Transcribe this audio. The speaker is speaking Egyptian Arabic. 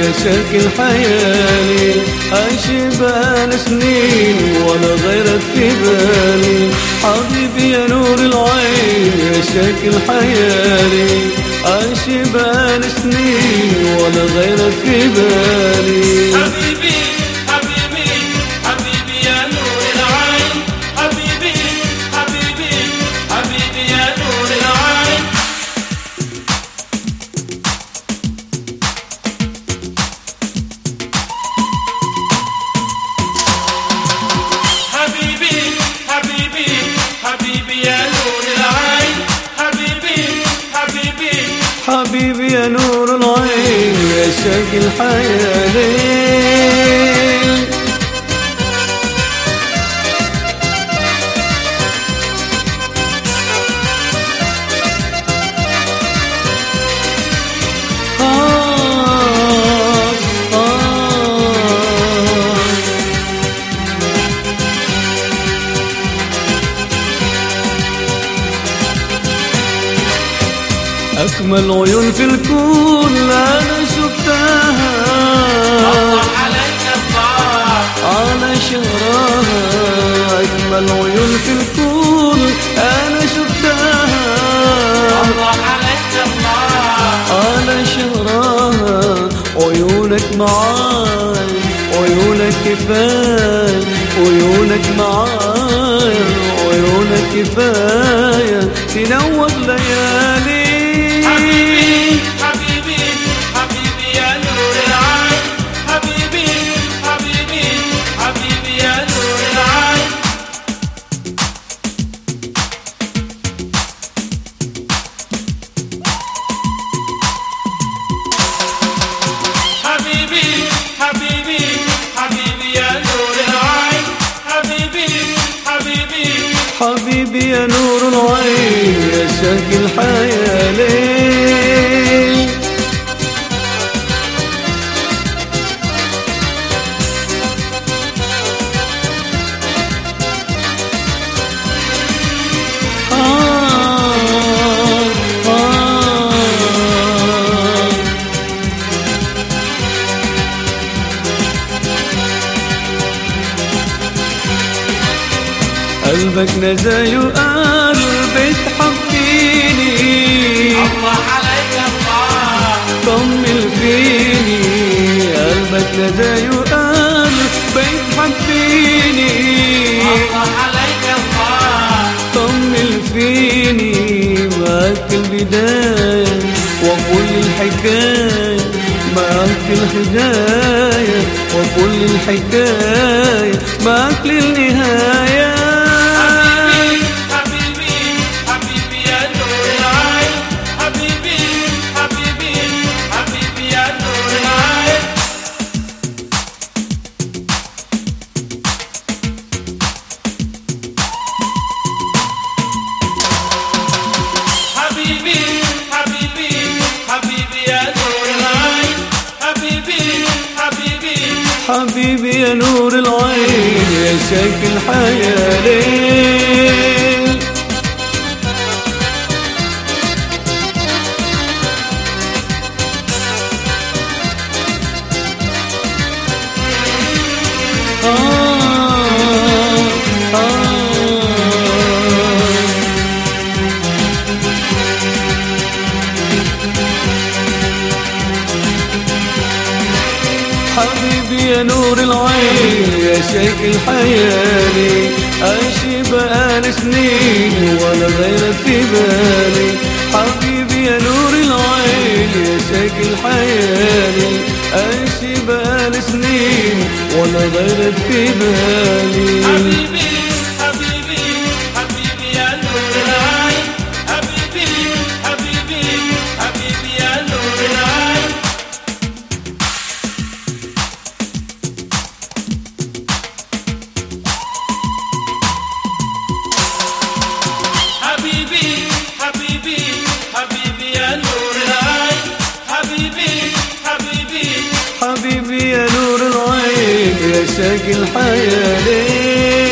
يا شكل حيالي عايش بقالي سنين ولا غيرك في بالي حبيبي يا نور العين يا شكل حيالي عايش بقالي سنين ولا غيرك في بالي حبيبي حبيبي حبيبي يا نور العين حبيبي حبيبي حبيبي يا نور العين حبيبي حبيبي حبيبي يا نور العين حبيبي حبيبي حبيبي يا نور العين يا شكل حيالي آه آه أجمل عيون في الكون أنا شفتها الله عليك الله على شهرها أجمل عيون في الكون أنا شفتها الله عليك الله على شهرها عيونك معاي عيونك كفاية عيونك معاي عيونك كفاية تنور ليالي حبيبي حبيبي حبيبي يا نور العين حبيبي حبيبي حبيبي يا نور العين حبيبي حبيبي حبيبي يا نور العين حبيبي حبيبي حبيبي يا نور العين يا شكل حيالي آه آه قلبك نزاي وقلبي تحبيني الله عليك الله طمن فيني قلبك نزاي وقلبي تحبيني الله عليك الله طمن فيني معاك البداية وكل الحكاية معاك الهداية وكل الحكاية معاك للنهاية حبيبي حبيبي حبيبي يا نور العين حبيبي حبيبي حبيبي يا نور العين حبيبي حبيبي حبيبي يا نور العين حبيبي حبيبي حبيبي يا نور العين يا شكل حيالي آه آه حبيبي يا نور العين يا شكل حيالي عايش بقالي سنين ولا غيرك في بالي حبيبي يا نور العين يا شكل حيالي عايش بقالي سنين ولا غيرك في بالي حبيبي حبيبي حبيبي يا نور العين حبيبي حبيبي حبيبي يا نور العين حبيبي حبيبي حبيبي يا نور العين حبيبي حبيبي حبيبي يا نور العين يا شكل حيالي